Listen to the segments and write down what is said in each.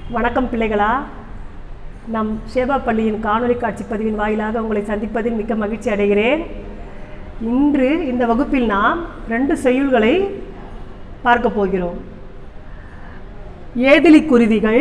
வணக்கம் பிள்ளைகளா நம் சேவா பள்ளியின் காணொளி காட்சி பதிவின் வாயிலாக உங்களை சந்திப்பதில் மிக்க மகிழ்ச்சி அடைகிறேன் இன்று இந்த வகுப்பில் நாம் ரெண்டு செய்யுள்களை பார்க்க போகிறோம் ஏதிலி குருவிகள்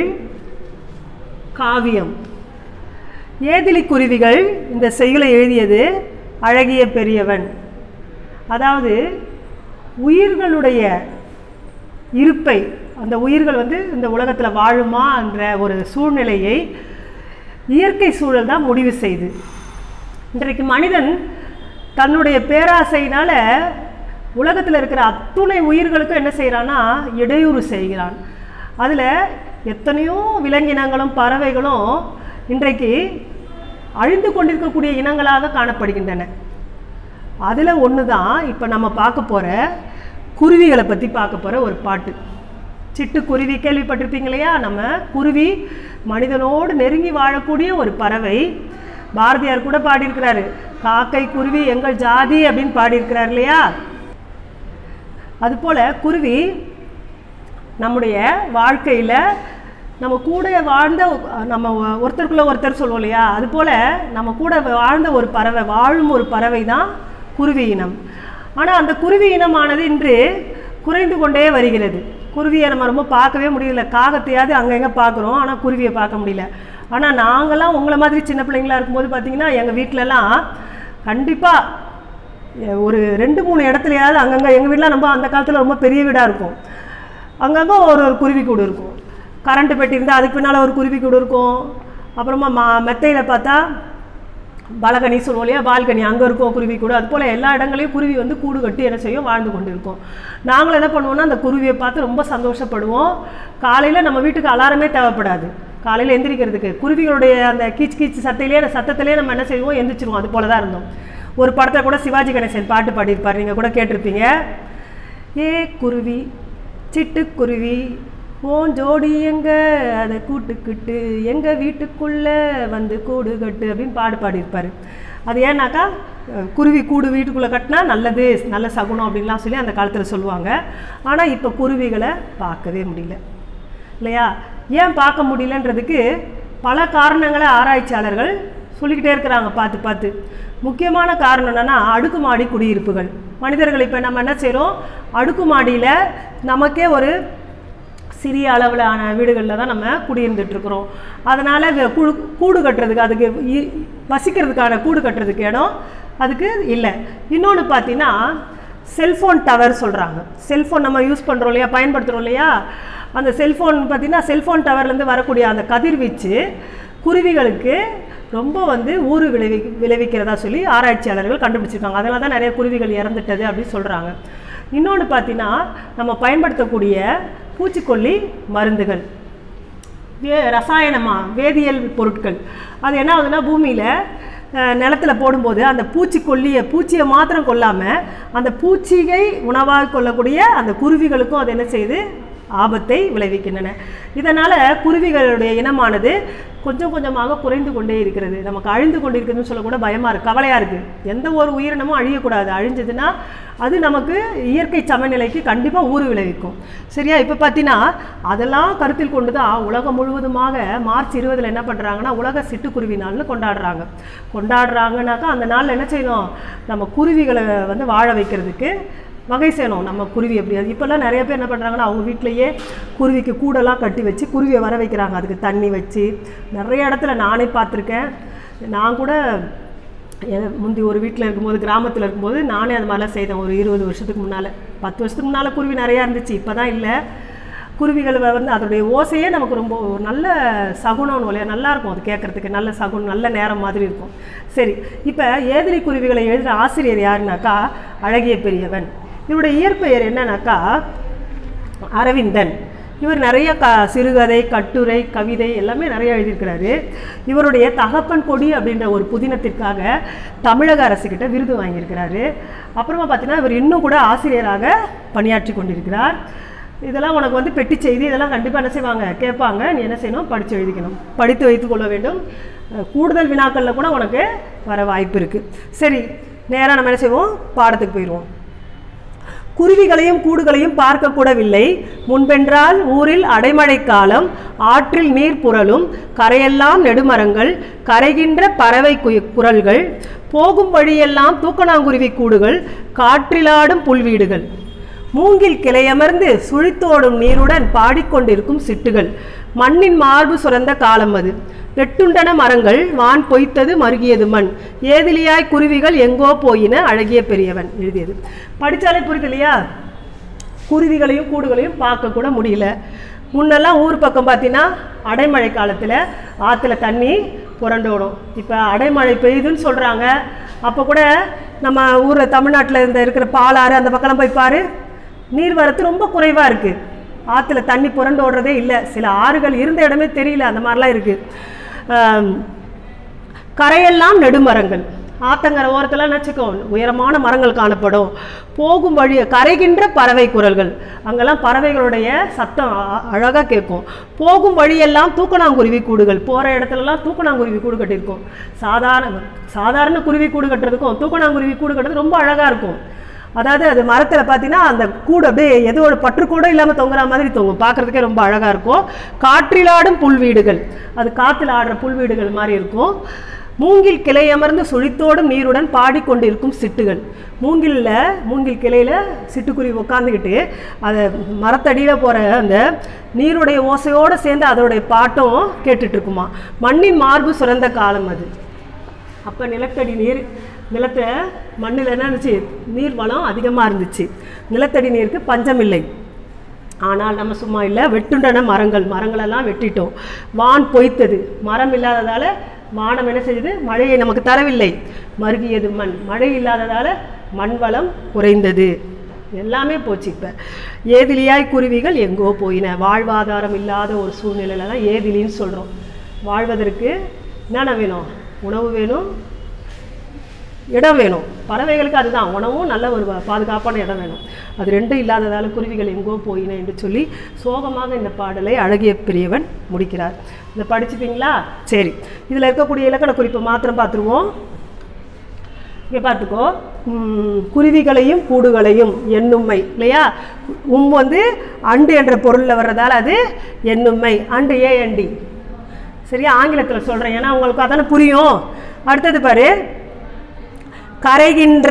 காவியம் ஏதிலி குருவிகள் இந்த செய்யுளை எழுதியது அழகிய பெரியவன் அதாவது உயிர்களுடைய இருப்பை அந்த உயிர்கள் வந்து இந்த உலகத்தில் வாழுமா என்ற ஒரு சூழ்நிலையை இயற்கை சூழல் தான் முடிவு செய்து இன்றைக்கு மனிதன் தன்னுடைய பேராசையினால் உலகத்தில் இருக்கிற அத்துணை உயிர்களுக்கும் என்ன செய்கிறான்னா இடையூறு செய்கிறான் அதில் எத்தனையோ விலங்கினங்களும் பறவைகளும் இன்றைக்கு அழிந்து கொண்டிருக்கக்கூடிய இனங்களாக காணப்படுகின்றன அதில் ஒன்று தான் இப்போ நம்ம பார்க்க போகிற குருவிகளை பற்றி பார்க்க போகிற ஒரு பாட்டு சிட்டுக்குருவி கேள்விப்பட்டிருப்பீங்க இல்லையா நம்ம குருவி மனிதனோடு நெருங்கி வாழக்கூடிய ஒரு பறவை பாரதியார் கூட பாடியிருக்கிறாரு காக்கை குருவி எங்கள் ஜாதி அப்படின்னு பாடியிருக்கிறார் இல்லையா அதுபோல் குருவி நம்முடைய வாழ்க்கையில் நம்ம கூட வாழ்ந்த நம்ம ஒருத்தருக்குள்ள ஒருத்தர் சொல்லுவோம் இல்லையா அதுபோல் நம்ம கூட வாழ்ந்த ஒரு பறவை வாழும் ஒரு பறவை தான் குருவி இனம் ஆனால் அந்த குருவி இனமானது இன்று குறைந்து கொண்டே வருகிறது குருவியை நம்ம ரொம்ப பார்க்கவே முடியல காகத்தையாவது அங்கங்கே பார்க்குறோம் ஆனால் குருவியை பார்க்க முடியல ஆனால் நாங்கள்லாம் உங்களை மாதிரி சின்ன பிள்ளைங்களா இருக்கும்போது பார்த்தீங்கன்னா எங்கள் வீட்டிலலாம் கண்டிப்பாக ஒரு ரெண்டு மூணு இடத்துலையாவது அங்கங்கே எங்கள் வீட்டில் நம்ம அந்த காலத்தில் ரொம்ப பெரிய வீடாக இருக்கும் அங்கங்கே ஒரு ஒரு குருவி கூடு இருக்கும் கரண்ட்டு பெட்டி இருந்தால் அதுக்கு பின்னால் ஒரு குருவி கூடு இருக்கும் அப்புறமா மா மெத்தையில் பார்த்தா பலகனி சொல்லுவோம் இல்லையா பால்கனி அங்கே இருக்கும் குருவி கூடு அது போல் எல்லா இடங்களையும் குருவி வந்து கூடு கட்டி என்ன செய்யும் வாழ்ந்து கொண்டு இருக்கும் நாங்களும் என்ன பண்ணுவோம்னா அந்த குருவியை பார்த்து ரொம்ப சந்தோஷப்படுவோம் காலையில் நம்ம வீட்டுக்கு அலாரமே தேவைப்படாது காலையில் எந்திரிக்கிறதுக்கு குருவிகளுடைய அந்த கீச் கீச் சத்தையிலே அந்த சத்தத்திலே நம்ம என்ன செய்வோம் எந்திரிச்சிருவோம் அது போல தான் இருந்தோம் ஒரு படத்தில் கூட சிவாஜி கணேசன் பாட்டு பாடியிருப்பார் நீங்கள் கூட கேட்டிருப்பீங்க ஏ குருவி சிட்டுக்குருவி ஓன் ஜோடி எங்க அதை கூட்டுக்கிட்டு எங்கள் வீட்டுக்குள்ளே வந்து கூடு கட்டு அப்படின்னு பாடு பாடியிருப்பார் அது ஏன்னாக்கா குருவி கூடு வீட்டுக்குள்ளே கட்டினா நல்லது நல்ல சகுனம் அப்படின்லாம் சொல்லி அந்த காலத்தில் சொல்லுவாங்க ஆனால் இப்போ குருவிகளை பார்க்கவே முடியல இல்லையா ஏன் பார்க்க முடியலன்றதுக்கு பல காரணங்களை ஆராய்ச்சியாளர்கள் சொல்லிக்கிட்டே இருக்கிறாங்க பார்த்து பார்த்து முக்கியமான காரணம் என்னென்னா அடுக்குமாடி குடியிருப்புகள் மனிதர்கள் இப்போ நம்ம என்ன செய்கிறோம் அடுக்குமாடியில் நமக்கே ஒரு சிறிய அளவிலான வீடுகளில் தான் நம்ம குடியிருந்துட்டுருக்குறோம் அதனால் கூடு கூடு கட்டுறதுக்கு அதுக்கு வசிக்கிறதுக்கான கூடு கட்டுறதுக்கு இடம் அதுக்கு இல்லை இன்னொன்று பார்த்தீங்கன்னா செல்ஃபோன் டவர் சொல்கிறாங்க செல்ஃபோன் நம்ம யூஸ் பண்ணுறோம் இல்லையா பயன்படுத்துகிறோம் இல்லையா அந்த செல்ஃபோன் பார்த்திங்கன்னா செல்ஃபோன் டவர்லேருந்து வரக்கூடிய அந்த கதிர்வீச்சு குருவிகளுக்கு ரொம்ப வந்து ஊறு விளைவி விளைவிக்கிறதா சொல்லி ஆராய்ச்சியாளர்கள் கண்டுபிடிச்சிருக்காங்க அதனால தான் நிறைய குருவிகள் இறந்துட்டது அப்படின்னு சொல்கிறாங்க இன்னொன்று பார்த்தீங்கன்னா நம்ம பயன்படுத்தக்கூடிய பூச்சிக்கொல்லி மருந்துகள் வே ரசாயனமாக வேதியியல் பொருட்கள் அது என்ன ஆகுதுன்னா பூமியில் நிலத்தில் போடும்போது அந்த பூச்சிக்கொல்லியை பூச்சியை மாத்திரம் கொல்லாமல் அந்த பூச்சியை உணவாக கொள்ளக்கூடிய அந்த குருவிகளுக்கும் அது என்ன செய்யுது ஆபத்தை விளைவிக்கின்றன இதனால் குருவிகளுடைய இனமானது கொஞ்சம் கொஞ்சமாக குறைந்து கொண்டே இருக்கிறது நமக்கு அழிந்து கொண்டு இருக்குதுன்னு சொல்லக்கூட பயமாக இருக்குது கவலையாக இருக்குது எந்த ஒரு உயிரினமும் அழியக்கூடாது அழிஞ்சதுன்னா அது நமக்கு இயற்கை சமநிலைக்கு கண்டிப்பாக ஊறு விளைவிக்கும் சரியா இப்போ பார்த்தீங்கன்னா அதெல்லாம் கருத்தில் கொண்டு தான் உலகம் முழுவதுமாக மார்ச் இருபதில் என்ன பண்ணுறாங்கன்னா உலக சிட்டுக்குருவி நாள்னு கொண்டாடுறாங்க கொண்டாடுறாங்கனாக்கா அந்த நாளில் என்ன செய்யணும் நம்ம குருவிகளை வந்து வாழ வைக்கிறதுக்கு வகை செய்யணும் நம்ம குருவி எப்படி அது இப்போல்லாம் நிறைய பேர் என்ன பண்ணுறாங்கன்னா அவங்க வீட்டிலையே குருவிக்கு கூடெல்லாம் கட்டி வச்சு குருவியை வர வைக்கிறாங்க அதுக்கு தண்ணி வச்சு நிறைய இடத்துல நானே பார்த்துருக்கேன் நான் கூட முந்தி ஒரு வீட்டில் இருக்கும்போது கிராமத்தில் இருக்கும்போது நானே அது மாதிரிலாம் செய்தேன் ஒரு இருபது வருஷத்துக்கு முன்னால் பத்து வருஷத்துக்கு முன்னால் குருவி நிறையா இருந்துச்சு இப்போ தான் இல்லை குருவிகள் வந்து அதோடைய ஓசையே நமக்கு ரொம்ப ஒரு நல்ல சகுனம் இல்லையா நல்லாயிருக்கும் அது கேட்குறதுக்கு நல்ல சகுனம் நல்ல நேரம் மாதிரி இருக்கும் சரி இப்போ ஏதிரி குருவிகளை எழுதுகிற ஆசிரியர் யாருனாக்கா அழகிய பெரியவன் இவருடைய இயற்பெயர் என்னன்னாக்கா அரவிந்தன் இவர் நிறைய க சிறுகதை கட்டுரை கவிதை எல்லாமே நிறைய எழுதியிருக்கிறாரு இவருடைய தகப்பன் கொடி அப்படின்ற ஒரு புதினத்திற்காக தமிழக அரசுக்கிட்ட விருது வாங்கியிருக்கிறாரு அப்புறமா பார்த்தீங்கன்னா இவர் இன்னும் கூட ஆசிரியராக பணியாற்றி கொண்டிருக்கிறார் இதெல்லாம் உனக்கு வந்து பெட்டி செய்தி இதெல்லாம் கண்டிப்பாக என்ன செய்வாங்க கேட்பாங்க நீ என்ன செய்யணும் படித்து எழுதிக்கணும் படித்து வைத்துக்கொள்ள வேண்டும் கூடுதல் வினாக்களில் கூட உனக்கு வர வாய்ப்பு இருக்குது சரி நேராக நம்ம என்ன செய்வோம் பாடத்துக்கு போயிடுவோம் குருவிகளையும் கூடுகளையும் பார்க்கக்கூடவில்லை முன்பென்றால் ஊரில் அடைமழை காலம் ஆற்றில் நீர் புரளும் கரையெல்லாம் நெடுமரங்கள் கரைகின்ற பறவை குய- குரல்கள் போகும் வழியெல்லாம் தூக்கணாங்குருவி கூடுகள் காற்றிலாடும் புல்வீடுகள் மூங்கில் கிளையமர்ந்து சுழித்தோடும் நீருடன் பாடிக்கொண்டிருக்கும் சிட்டுகள் மண்ணின் மார்பு சுரந்த காலம் அது வெட்டுண்டன மரங்கள் வான் பொய்த்தது மருகியது மண் ஏதிலியாய் குருவிகள் எங்கோ போயின அழகிய பெரியவன் எழுதியது படித்தாலே புரியுது இல்லையா குருவிகளையும் கூடுகளையும் பார்க்க கூட முடியல முன்னெல்லாம் ஊர் பக்கம் பார்த்தீங்கன்னா அடைமழை காலத்தில் ஆற்றுல தண்ணி புரண்டோடும் இப்போ அடைமழை பெய்யுதுன்னு சொல்கிறாங்க அப்போ கூட நம்ம ஊரில் தமிழ்நாட்டில் இருந்த இருக்கிற பாலாறு அந்த பக்கம்லாம் போய் பாரு நீர்வரத்து ரொம்ப குறைவாக இருக்குது ஆற்றுல தண்ணி புரண்டு ஓடுறதே இல்லை சில ஆறுகள் இருந்த இடமே தெரியல அந்த மாதிரிலாம் இருக்குது கரையெல்லாம் நெடுமரங்கள் ஆத்தங்கரை ஓரத்தில் நினச்சிக்கோ உயரமான மரங்கள் காணப்படும் போகும் வழி கரைகின்ற பறவை குரல்கள் அங்கெல்லாம் பறவைகளுடைய சத்தம் அழகாக கேட்கும் போகும் வழியெல்லாம் தூக்கணாங்குருவி கூடுகள் போகிற இடத்துலலாம் தூக்கணாங்குருவி கூடு கட்டியிருக்கும் சாதாரண சாதாரண குருவி கூடு கட்டுறதுக்கும் தூக்கணாங்குருவி கூடு கட்டுறது ரொம்ப அழகாக இருக்கும் அதாவது அது மரத்தில் பார்த்தீங்கன்னா அந்த கூடு அப்படியே எதோட பற்று கூட இல்லாமல் தொங்குற மாதிரி தொங்கும் பார்க்குறதுக்கே ரொம்ப அழகாக இருக்கும் காற்றிலாடும் புல்வீடுகள் அது காற்றுல ஆடுற புல்வீடுகள் மாதிரி இருக்கும் மூங்கில் கிளை அமர்ந்து சுழித்தோடும் நீருடன் பாடிக்கொண்டிருக்கும் சிட்டுகள் மூங்கிலில் மூங்கில் கிளையில் சிட்டுக்குருவி உட்காந்துக்கிட்டு அதை மரத்தடியில் போகிற அந்த நீருடைய ஓசையோடு சேர்ந்து அதோடைய பாட்டும் கேட்டுட்டு இருக்குமா மண்ணின் மார்பு சுரந்த காலம் அது அப்போ நிலத்தடி நீர் நிலத்தை மண்ணில் என்ன இருந்துச்சு நீர் வளம் அதிகமாக இருந்துச்சு நிலத்தடி நீருக்கு பஞ்சம் இல்லை ஆனால் நம்ம சும்மா இல்லை வெட்டுண்டன மரங்கள் மரங்களெல்லாம் வெட்டிட்டோம் வான் பொய்த்தது மரம் இல்லாததால் வானம் என்ன செய்யுது மழையை நமக்கு தரவில்லை மருகியது மண் மழை இல்லாததால் மண் வளம் குறைந்தது எல்லாமே போச்சு இப்போ ஏதிலியாய் குருவிகள் எங்கோ போயின வாழ்வாதாரம் இல்லாத ஒரு சூழ்நிலையில தான் ஏதிலின்னு சொல்கிறோம் வாழ்வதற்கு என்னென்ன வேணும் உணவு வேணும் இடம் வேணும் பறவைகளுக்கு அதுதான் உணவும் நல்ல ஒரு பா- பாதுகாப்பான இடம் வேணும் அது ரெண்டும் இல்லாததால் குருவிகள் எங்கோ போயின என்று சொல்லி சோகமாக இந்த பாடலை அழகிய பெரியவன் முடிக்கிறார் இதை படிச்சுப்பீங்களா சரி இதில் இருக்கக்கூடிய இலக்கண குறிப்பை மாத்திரம் பார்த்துருவோம் இங்கே பார்த்துக்கோ ம், குருவிகளையும் கூடுகளையும் எண்ணும்மை இல்லையா உம் வந்து அண்டு என்ற பொருளில் வர்றதால அது எண்ணும்மை அண்டு ஏஎன்டி சரியா ஆங்கிலத்தில் சொல்கிறேன் ஏன்னா உங்களுக்கு அதானே புரியும் அடுத்தது பாரு கரைகின்ற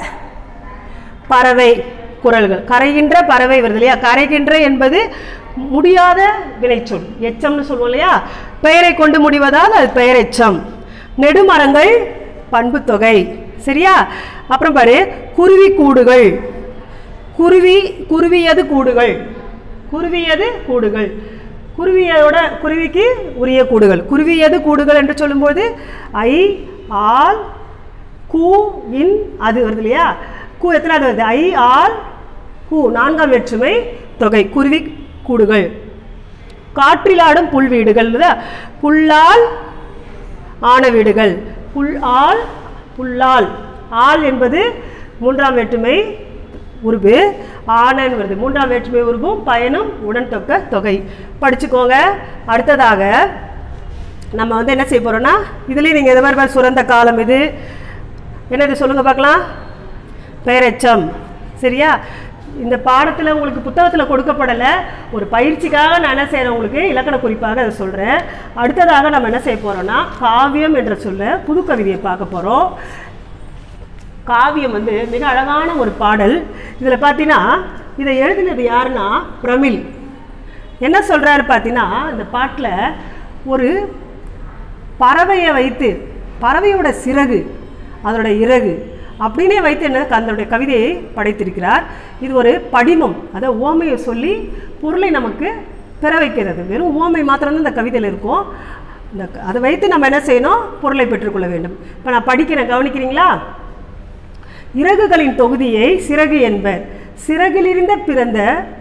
பறவை குரல்கள் கரைகின்ற பறவை வருது இல்லையா கரைகின்ற என்பது முடியாத வினைச்சொல் எச்சம்னு சொல்லுவோம் இல்லையா பெயரை கொண்டு முடிவதால் அது பெயரெச்சம் நெடுமரங்கள் பண்பு தொகை சரியா அப்புறம் பாரு குருவி கூடுகள் குருவி குருவியது கூடுகள் குருவியது கூடுகள் குருவியோட குருவிக்கு உரிய கூடுகள் குருவியது கூடுகள் என்று சொல்லும்போது ஐ ஆல் கூ இன் அது வருது இல்லையா கூ எத்தனாவது வருது ஐ ஆல் கூ நான்காம் வேற்றுமை தொகை குருவி கூடுகள் காற்றிலாடும் புல் வீடுகள் இல்லையா? புல்லால் ஆன வீடுகள் புல் ஆல் புல்லால் ஆல் என்பது மூன்றாம் வேற்றுமை உருபு ஆனன் வருது மூன்றாம் வேற்றுமை உருபும் பயனும் உடன் தொக்க தொகை படிச்சுக்கோங்க அடுத்ததாக நம்ம வந்து என்ன செய்ய போகிறோம்னா இதுலேயும் நீங்கள் எது மாதிரி பாரு, சுரந்த காலம் இது என்னது சொல்லுங்கள் பார்க்கலாம் பெயரெச்சம் சரியா இந்த பாடத்தில் உங்களுக்கு புத்தகத்தில் கொடுக்கப்படலை ஒரு பயிற்சிக்காக நான் என்ன செய்கிறேன் உங்களுக்கு இலக்கண குறிப்பாக அதை சொல்கிறேன் அடுத்ததாக நம்ம என்ன செய்ய போகிறோம்னா காவியம் என்ற சொல்ல புது கவிதையை பார்க்க போகிறோம் காவியம் வந்து மிக அழகான ஒரு பாடல் இதில் பார்த்தீங்கன்னா இதை எழுதினது யாருன்னா பிரமிழ் என்ன சொல்கிறாரு பார்த்தீங்கன்னா இந்த பாட்டில் ஒரு பறவையை வைத்து பறவையோட சிறகு அதோட இறகு அப்படின்னே வைத்து என்ன அதனுடைய கவிதையை படைத்திருக்கிறார் இது ஒரு படிமம் அதை ஓமையை சொல்லி பொருளை நமக்கு பெற வைக்கிறது வெறும் ஓமை மாத்திரம்தான் இந்த கவிதையில் இருக்கும் இந்த அதை வைத்து நம்ம என்ன செய்யணும் பொருளை பெற்றுக்கொள்ள வேண்டும் இப்போ நான் படிக்கிறேன் கவனிக்கிறீங்களா இறகுகளின் தொகுதியை சிறகு என்பர் சிறகிலிருந்த பிறந்த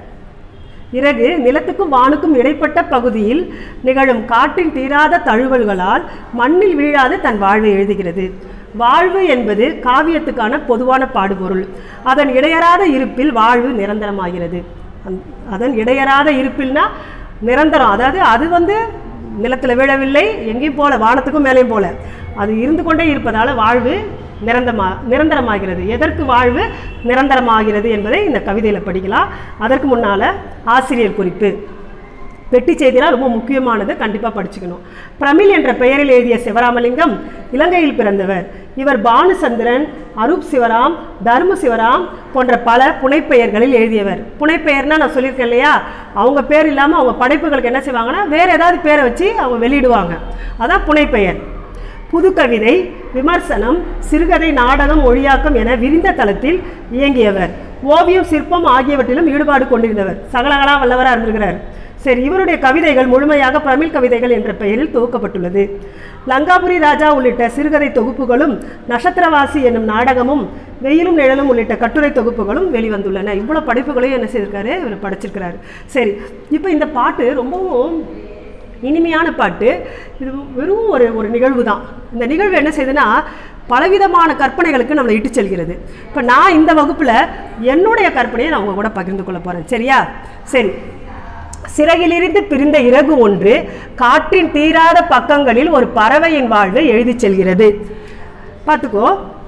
இறகு நிலத்துக்கும் வானுக்கும் இடைப்பட்ட பகுதியில் நிகழும் காற்றின் தீராத தழுவல்களால் மண்ணில் வீழாது தன் வாழ்வை எழுதுகிறது வாழ்வு என்பது காவியத்துக்கான பொதுவான பாடுபொருள் அதன் இடையறாத இருப்பில் வாழ்வு நிரந்தரமாகிறது அந்- அதன் இடையறாத இருப்பில்னா நிரந்தரம் அதாவது அது வந்து நிலத்தில் விழவில்லை எங்கேயும் போல வானத்துக்கும் மேலேயும் போல அது இருந்து கொண்டே இருப்பதால் வாழ்வு நிரந்தரமா நிரந்தரமாகிறது எதற்கு வாழ்வு நிரந்தரமாகிறது என்பதை இந்த கவிதையில் படிக்கலாம் அதற்கு முன்னால் ஆசிரியர் குறிப்பு பெட்டி செய்திலாம் ரொம்ப முக்கியமானது கண்டிப்பாக படிச்சுக்கணும் பிரமிழ் என்ற பெயரில் எழுதிய சிவராமலிங்கம் இலங்கையில் பிறந்தவர் இவர் பானுசந்திரன் அரூப் சிவராம் தர்ம சிவராம் போன்ற பல புனைப்பெயர்களில் எழுதியவர் புனைப்பெயர்னா நான் சொல்லியிருக்கேன் இல்லையா அவங்க பேர் இல்லாமல் அவங்க படைப்புகளுக்கு என்ன செய்வாங்கன்னா வேறு ஏதாவது பேரை வச்சு அவங்க வெளியிடுவாங்க அதான் புனைப்பெயர் புதுக்கவிதை விமர்சனம் சிறுகதை நாடகம் மொழியாக்கம் என விரிந்த தளத்தில் இயங்கியவர் ஓவியம் சிற்பம் ஆகியவற்றிலும் ஈடுபாடு கொண்டிருந்தவர் சகலகலா வல்லவராக இருந்திருக்கிறார் சரி இவருடைய கவிதைகள் முழுமையாக பிரமிழ் கவிதைகள் என்ற பெயரில் தொகுக்கப்பட்டுள்ளது லங்காபுரி ராஜா உள்ளிட்ட சிறுகதை தொகுப்புகளும் நட்சத்திரவாசி என்னும் நாடகமும் வெயிலும் நிழலும் உள்ளிட்ட கட்டுரை தொகுப்புகளும் வெளிவந்துள்ளன இவ்வளோ படைப்புகளையும் என்ன செய்திருக்காரு இவர் படைச்சிருக்கிறாரு சரி இப்போ இந்த பாட்டு ரொம்பவும் இனிமையான பாட்டு இது வெறும் ஒரு ஒரு நிகழ்வு தான் இந்த நிகழ்வு என்ன செய்யுதுன்னா பலவிதமான கற்பனைகளுக்கு நம்மளை இட்டு செல்கிறது இப்போ நான் இந்த வகுப்பில் என்னுடைய கற்பனையை நான் உங்க கூட பகிர்ந்து கொள்ள போகிறேன் சரியா சரி சிறகிலிருந்து பிரிந்த இறகு ஒன்று காற்றின் தீராத பக்கங்களில் ஒரு பறவையின் வாழ்வை எழுதிச் செல்கிறது பார்த்துக்கோ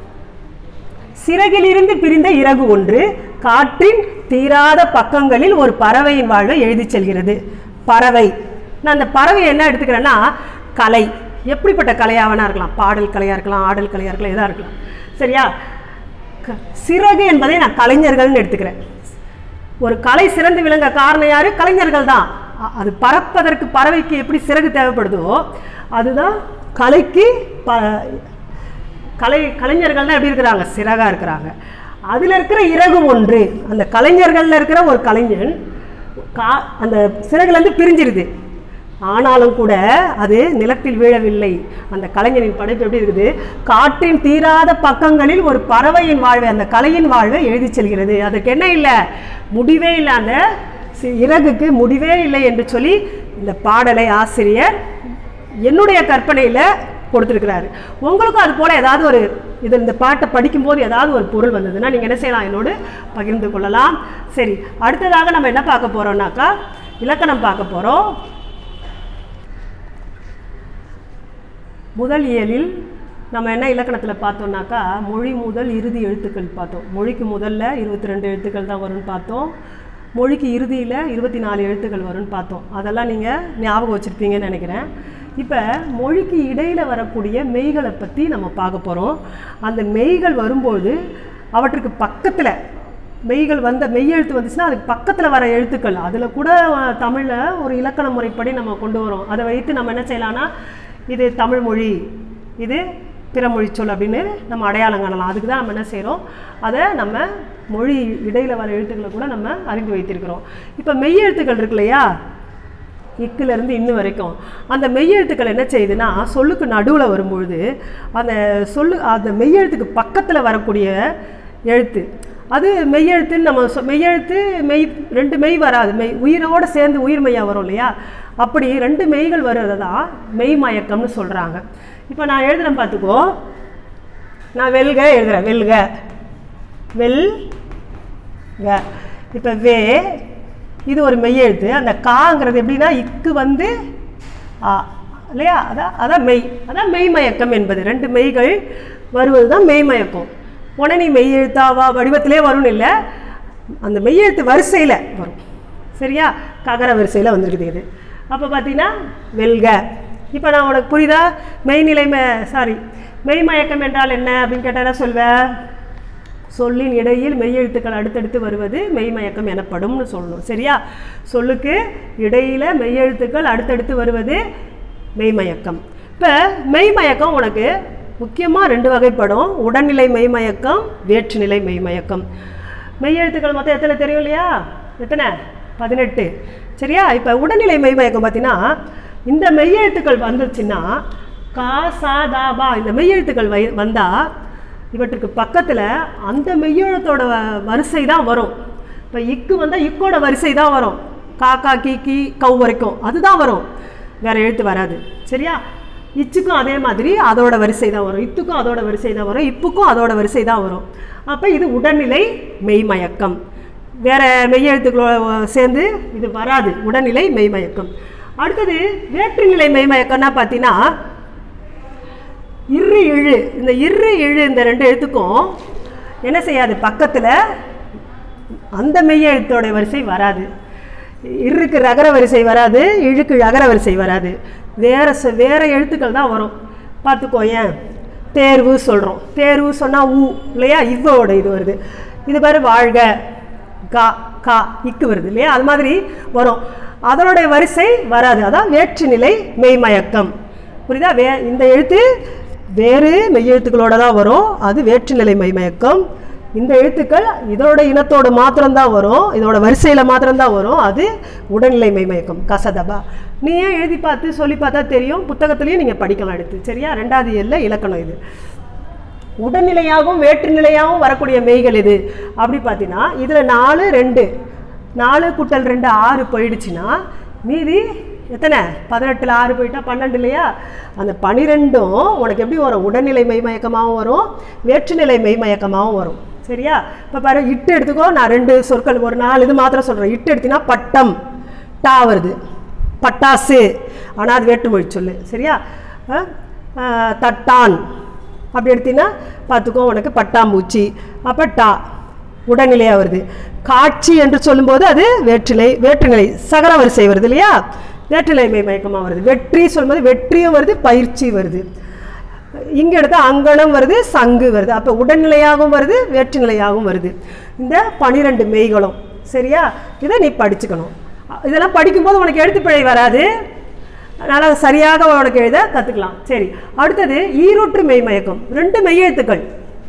சிறகிலிருந்து பிரிந்த இறகு ஒன்று காற்றின் தீராத பக்கங்களில் ஒரு பறவையின் வாழ்வை எழுதிச் செல்கிறது பறவை நான் அந்த பறவை என்ன எடுத்துக்கிறேன்னா கலை எப்படிப்பட்ட கலையாவனா இருக்கலாம் பாடல் கலையாக இருக்கலாம் ஆடல் கலையாக இருக்கலாம் எதாக இருக்கலாம் சரியா க- சிறகு என்பதை நான் கலைஞர்கள்னு எடுத்துக்கிறேன் ஒரு கலை சிறந்து விளங்க காரணம் யாரு கலைஞர்கள் தான் அ- அது பறப்பதற்கு பறவைக்கு எப்படி சிறகு தேவைப்படுதோ அதுதான் கலைக்கு ப கலை கலைஞர்கள் தான் எப்படி இருக்கிறாங்க சிறகா இருக்கிறாங்க அதில் இருக்கிற இறகு ஒன்று அந்த கலைஞர்களில் இருக்கிற ஒரு கலைஞன் கா அந்த சிறகுலேருந்து பிரிஞ்சிருது ஆனாலும் கூட அது நிலத்தில் வீழவில்லை அந்த கலைஞரின் படைப்பு எப்படி இருக்குது காற்றின் தீராத பக்கங்களில் ஒரு பறவையின் வாழ்வை அந்த கலையின் வாழ்வை எழுதி செல்கிறது அதுக்கு என்ன இல்லை முடிவே இல்லை அந்த சி- இறகுக்கு முடிவே இல்லை என்று சொல்லி இந்த பாடலை ஆசிரியர் என்னுடைய கற்பனையில் கொடுத்துருக்கிறாரு உங்களுக்கும் அது போல் ஏதாவது ஒரு இது இந்த பாட்டை படிக்கும்போது ஏதாவது ஒரு பொருள் வந்ததுன்னா நீங்கள் என்ன செய்யலாம் என்னோடு பகிர்ந்து கொள்ளலாம் சரி அடுத்ததாக நம்ம என்ன பார்க்க போகிறோம்னாக்கா இலக்கணம் பார்க்க போகிறோம் முதல் இயலில் நம்ம என்ன இலக்கணத்தில் பார்த்தோம்னாக்கா மொழி முதல் இறுதி எழுத்துக்கள் பார்த்தோம் மொழிக்கு முதல்ல இருபத்தி ரெண்டு எழுத்துக்கள் தான் வரும்னு பார்த்தோம் மொழிக்கு இறுதியில் இருபத்தி நாலு எழுத்துக்கள் வரும்னு பார்த்தோம் அதெல்லாம் நீங்கள் ஞாபகம் வச்சுருப்பீங்கன்னு நினைக்கிறேன் இப்போ மொழிக்கு இடையில் வரக்கூடிய மெய்களை பற்றி நம்ம பார்க்க போகிறோம் அந்த மெய்கள் வரும்போது அவற்றுக்கு பக்கத்தில் மெய்கள் வந்த மெய்யெழுத்து வந்துச்சுன்னா அதுக்கு பக்கத்தில் வர எழுத்துக்கள் அதில் கூட தமிழில் ஒரு இலக்கண முறைப்படி நம்ம கொண்டு வரோம் அதை வைத்து நம்ம என்ன செய்யலாம்னா இது தமிழ் மொழி இது பிற மொழிச்சொல் அப்படின்னு நம்ம அடையாளம் காணலாம் அதுக்கு தான் நம்ம என்ன செய்கிறோம் அதை நம்ம மொழி இடையில் வர எழுத்துக்களை கூட நம்ம அறிந்து வைத்திருக்கிறோம் இப்போ மெய்யெழுத்துக்கள் இருக்கு இல்லையா இக்கிலிருந்து இன்னும் வரைக்கும் அந்த மெய்யெழுத்துக்கள் என்ன செய்யுதுன்னா சொல்லுக்கு நடுவில் வரும்பொழுது அந்த சொல்லு அந்த மெய்யெழுத்துக்கு பக்கத்தில் வரக்கூடிய எழுத்து அது மெய்யெழுத்துன்னு நம்ம சொ- மெய்யெழுத்து மெய் ரெண்டு மெய் வராது மெய் உயிரோடு சேர்ந்து உயிர் மெய்யாக வரும் இல்லையா அப்படி ரெண்டு மெய்கள் வர்றதை தான் மெய் மயக்கம்னு சொல்கிறாங்க இப்போ நான் எழுதுறேன் பார்த்துக்கோ நான் வெல்க எழுதுறேன் வெல்க வெல் க இப்போ வே இது ஒரு மெய்யெழுத்து அந்த காங்கிறது எப்படின்னா இக்கு வந்து ஆ இல்லையா அதான் அதான் மெய் அதான் மெய்மயக்கம் என்பது ரெண்டு மெய்கள் வருவது தான் மெய்மயக்கம் உடனே மெய்யெழுத்தாவா வடிவத்திலே வரும்னு இல்லை அந்த மெய்யெழுத்து வரிசையில் வரும் சரியா ககர வரிசையில் வந்திருக்குது இது அப்போ பார்த்தீங்கன்னா வெல்க இப்போ நான் உனக்கு புரியுதா மெய்நிலை மே சாரி மெய்மயக்கம் என்றால் என்ன அப்படின்னு கேட்டால் என்ன சொல்வேன் சொல்லின் இடையில் மெய்யெழுத்துக்கள் அடுத்தடுத்து வருவது மெய்மயக்கம் எனப்படும்னு சொல்லணும் சரியா சொல்லுக்கு இடையில மெய்யெழுத்துக்கள் அடுத்தடுத்து வருவது மெய்மயக்கம் இப்போ மெய்மயக்கம் உனக்கு முக்கியமாக ரெண்டு வகைப்படும் உடல்நிலை மெய்மயக்கம் வேற்றுநிலை மெய்மயக்கம் மெய்யெழுத்துக்கள் மொத்தம் எத்தனை தெரியும் இல்லையா எத்தனை பதினெட்டு சரியா இப்போ உடல்நிலை மெய்மயக்கம் பார்த்தீங்கன்னா இந்த மெய்யெழுத்துக்கள் வந்துச்சுன்னா கா சா தா பா இந்த மெய்யெழுத்துக்கள் வை வந்தால் இவற்றுக்கு பக்கத்தில் அந்த மெய்யெழுத்தோட வ- வரிசை தான் வரும் இப்போ இக்கு வந்தால் இக்கோட வரிசை தான் வரும் காக்கா கீ கீ கவ் வரைக்கும் அதுதான் வரும் வேற எழுத்து வராது சரியா இச்சுக்கும் அதே மாதிரி அதோட வரிசை தான் வரும் இத்துக்கும் அதோட வரிசை தான் வரும் இப்புக்கும் அதோட வரிசை தான் வரும் அப்போ இது உடல்நிலை மெய்மயக்கம் வேற மெய்யெழுத்துக்களோட சேர்ந்து இது வராது உடல்நிலை மெய்மயக்கம் அடுத்தது வேற்றுநிலை மெய்மயக்கம்னா பார்த்தீங்கன்னா இரு இழு இந்த இரு இழு இந்த ரெண்டு எழுத்துக்கும் என்ன செய்யாது பக்கத்தில் அந்த மெய் எழுத்தோட வரிசை வராது இருக்கு ரகர வரிசை வராது இழுக்கு அகர வரிசை வராது வேற ச- வேற எழுத்துக்கள் தான் வரும் பார்த்துக்கோ ஏன் தேர்வு சொல்கிறோம் தேர்வு சொன்னால் ஊ இல்லையா இவ்வோட இது வருது இது பாரு வாழ்க கா கா இக்கு வருது இல்லையா அது மாதிரி வரும் அதனுடைய வரிசை வராது அதான் வேற்றுநிலை மெய்மயக்கம் புரியுதா வே இந்த எழுத்து வேறு மெய்யெழுத்துக்களோட தான் வரும் அது வேற்றுநிலை மெய்மயக்கம் இந்த எழுத்துக்கள் இதோட இனத்தோட மாத்திரம்தான் வரும் இதோட வரிசையில் மாத்திரம்தான் வரும் அது உடல்நிலை மெய்மயக்கம் கசதபா நீ ஏன் எழுதி பார்த்து சொல்லி பார்த்தா தெரியும் புத்தகத்துலேயும் நீங்கள் படிக்கலாம் எடுத்து சரியா ரெண்டாவது எல்ல இலக்கணம் இது உடல்நிலையாகவும் வேற்றுநிலையாகவும் வரக்கூடிய மெய்கள் இது அப்படி பார்த்தீங்கன்னா இதில் நாலு ரெண்டு நாலு குட்டல் ரெண்டு ஆறு போயிடுச்சுன்னா மீதி எத்தனை பதினெட்டில் ஆறு போயிட்டா பன்னெண்டு இல்லையா அந்த பனிரெண்டும் உனக்கு எப்படி வரும் உடல்நிலை மெய்மயக்கமாகவும் வரும் வேற்றுநிலை மெய்மயக்கமாகவும் வரும் சரியா இப்போ பாரு இட்டு எடுத்துக்கோ நான் ரெண்டு சொற்கள் ஒரு நாலு இது மாத்திரம் சொல்கிறேன் இட்டு எடுத்தீங்கன்னா பட்டம் டா வருது பட்டாசு ஆனால் அது வேற்றுமொழி சொல்லு சரியா அஹ், அஹ், தட்டான் அப்படி எடுத்தீங்கன்னா பார்த்துக்கோ உனக்கு பட்டாம்பூச்சி அப்போ டா உடல்நிலையாக வருது காட்சி என்று சொல்லும்போது அது வேற்றிலை வேற்றுநிலை சகர வரிசை வருது இல்லையா வேற்றிலை மெய் மயக்கமாக வருது வெற்றி சொல்லும்போது வெற்றியும் வருது பயிற்சி வருது இங்கே எடுத்தா அங்கனம் வருது சங்கு வருது அப்போ உடல்நிலையாகவும் வருது வேற்றுநிலையாகவும் வருது இந்த பனிரெண்டு மெய்களும் சரியா இதை நீ படிச்சுக்கணும் இதெல்லாம் படிக்கும்போது உனக்கு எழுத்துப்பிழை வராது நல்லா சரியாக உனக்கு எழுத கற்றுக்கலாம் சரி அடுத்தது ஈரொற்று மெய் மயக்கம் ரெண்டு மெய் எழுத்துக்கள்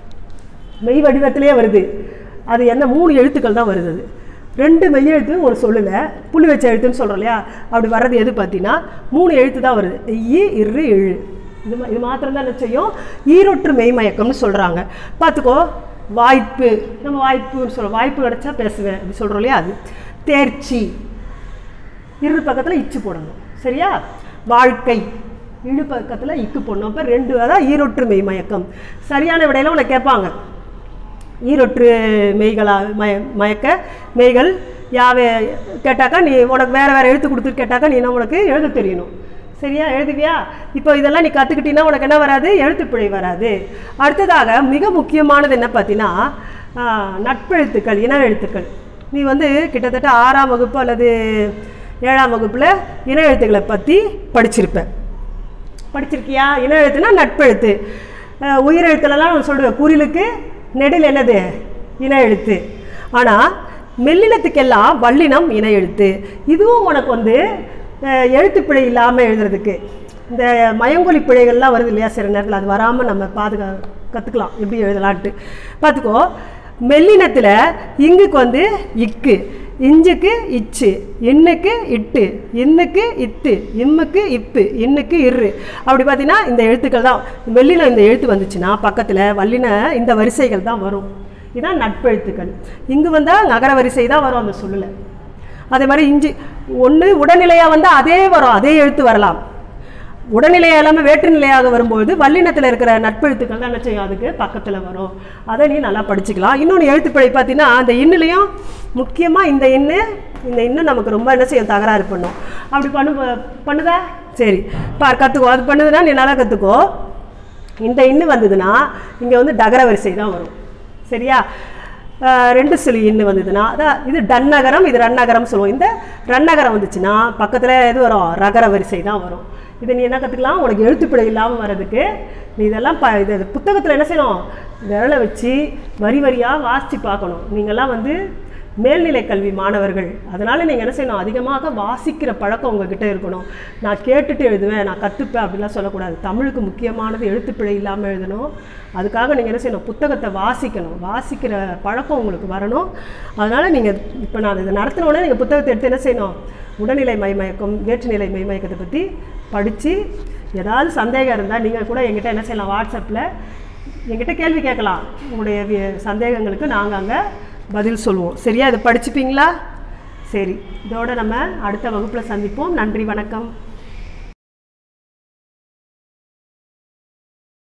மெய் வடிவத்திலே வருது அது என்ன மூணு எழுத்துக்கள் தான் வருது அது ரெண்டு மெய் எழுத்து ஒரு சொல்லுல புள்ளி வச்ச எழுத்துன்னு சொல்கிறோம் இல்லையா அப்படி வர்றது எது பார்த்தீங்கன்னா மூணு எழுத்து தான் வருது ஈ இரு இழு இது மா- இது மாத்திரம் தான் என்ன செய்யும் ஈரொற்று மெய் மயக்கம்னு சொல்கிறாங்க பார்த்துக்கோ வாய்ப்பு நம்ம வாய்ப்புன்னு சொல்கிறோம் வாய்ப்பு கிடைச்சா பேசுவேன் அப்படி சொல்கிறோம் இல்லையா அது தேர்ச்சி இரு பக்கத்தில் இச்சு போடணும் சரியா வாழ்க்கை இழு பக்கத்தில் இக்கு போடணும் அப்போ ரெண்டு அதான் ஈரொற்று மெய் மயக்கம் சரியான விடையில உனக்கு கேட்பாங்க ஈரொற்று மெய்களா மய மயக்க மெய்கள் யாவே கேட்டாக்கா நீ உனக்கு வேறு வேறு எழுத்து கொடுத்து கேட்டாக்கா நீ என்ன உனக்கு எழுத தெரியணும் சரியா எழுதுவியா இப்போ இதெல்லாம் நீ கற்றுக்கிட்டீங்கன்னா உனக்கு என்ன வராது எழுத்துப்பிழை வராது அடுத்ததாக மிக முக்கியமானது என்ன பார்த்தீங்கன்னா ஆஹ், நட்பெழுத்துக்கள் இன எழுத்துக்கள் நீ வந்து கிட்டத்தட்ட ஆறாம் வகுப்பு அல்லது ஏழாம் வகுப்பில் இன எழுத்துக்களை பற்றி படிச்சிருப்ப படிச்சிருக்கியா இன எழுத்துனா நட்பெழுத்து அஹ் உயிரெழுத்துலலாம் நான் சொல்லுவேன் குறிலுக்கு நெடில் என்னது இன எழுத்து ஆனால் மெல்லினத்துக்கெல்லாம் வல்லினம் இன எழுத்து இதுவும் உனக்கு வந்து அஹ், எழுத்துப்பிழை இல்லாமல் எழுதுறதுக்கு இந்த மயங்கொலி பிழைகள்லாம் வருது இல்லையா சில நேரத்தில் அது வராமல் நம்ம பாதுகா கற்றுக்கலாம் எப்படி எழுதலான்ட்டு பார்த்துக்கோ மெல்லினத்தில் இங்குக்கு வந்து இக்கு இஞ்சுக்கு இச்சு இன்னுக்கு இட்டு இன்னுக்கு இத்து இம்முக்கு இப்பு இன்னுக்கு இரு அப்படி பார்த்தீங்கன்னா இந்த எழுத்துக்கள் தான் வெள்ளின இந்த எழுத்து வந்துச்சுன்னா பக்கத்தில் வல்லின இந்த வரிசைகள் தான் வரும் இதான் நட்பெழுத்துக்கள் இங்கு வந்தால் நகர வரிசை தான் வரும் அந்த சொல்லில் அதே மாதிரி இஞ்சி ஒன்று உடல்நிலையாக வந்தால் அதே வரும் அதே எழுத்து வரலாம் உடல்நிலையாக இல்லாமல் வேற்று நிலையாக வரும்போது வல்லினத்தில் இருக்கிற நட்பெழுத்துக்கள் தான் என்ன செய்யும் அதுக்கு பக்கத்தில் வரும் அதை நீ நல்லா படிச்சுக்கலாம் இன்னொன்று எழுத்துப்பிழை பார்த்தீங்கன்னா அந்த இன்னுலையும் முக்கியமாக இந்த எண்ணு இந்த இன்னும் நமக்கு ரொம்ப என்ன செய்யும் தகராறு பண்ணும் அப்படி பண்ணு பண்ணுதா சரி பார் கற்றுக்கோ அது பண்ணுதுன்னா நீ நல்லா கற்றுக்கோ இந்த இன்னு வந்ததுன்னா இங்கே வந்து டகர வரிசை தான் வரும் சரியா அஹ் ரெண்டு சிலி இன்னு வந்ததுன்னா அதான் இது டன்னகரம் இது ரன்னகரம் சொல்லுவோம் இந்த ரன்னகரம் வந்துச்சுன்னா பக்கத்தில் எது வரும் ரகர வரிசை தான் வரும் இதை நீ என்ன கற்றுக்கலாம் உனக்கு எழுத்துப்பிழை இல்லாமல் வர்றதுக்கு நீ இதெல்லாம் ப இது புத்தகத்தில் என்ன செய்யணும் விரலை வச்சு வரி வரியாக வாசித்து பார்க்கணும் நீங்கள்லாம் வந்து மேல்நிலை கல்வி மாணவர்கள் அதனால் நீங்கள் என்ன செய்யணும் அதிகமாக வாசிக்கிற பழக்கம் உங்ககிட்ட இருக்கணும் நான் கேட்டுட்டு எழுதுவேன் நான் கற்றுப்பேன் அப்படிலாம் சொல்லக்கூடாது தமிழுக்கு முக்கியமானது எழுத்துப்பிழை இல்லாமல் எழுதணும் அதுக்காக நீங்கள் என்ன செய்யணும் புத்தகத்தை வாசிக்கணும் வாசிக்கிற பழக்கம் உங்களுக்கு வரணும் அதனால் நீங்கள் இப்போ நான் இதை நடத்தின உடனே நீங்கள் புத்தகத்தை எடுத்து என்ன செய்யணும் உடல்நிலை மைமயக்கம் வேற்றுநிலை மைமயக்கத்தை பற்றி படித்து ஏதாவது சந்தேகம் இருந்தால் நீங்கள் கூட எங்கிட்ட என்ன செய்யலாம் வாட்ஸ்அப்பில் என்கிட்ட கேள்வி கேட்கலாம் உங்களுடைய வி- சந்தேகங்களுக்கு நாங்கள் அங்கே பதில் சொல்லுவோம் சரியா இதை படிச்சுப்பீங்களா சரி இதோட நம்ம அடுத்த வகுப்பில் சந்திப்போம் நன்றி வணக்கம்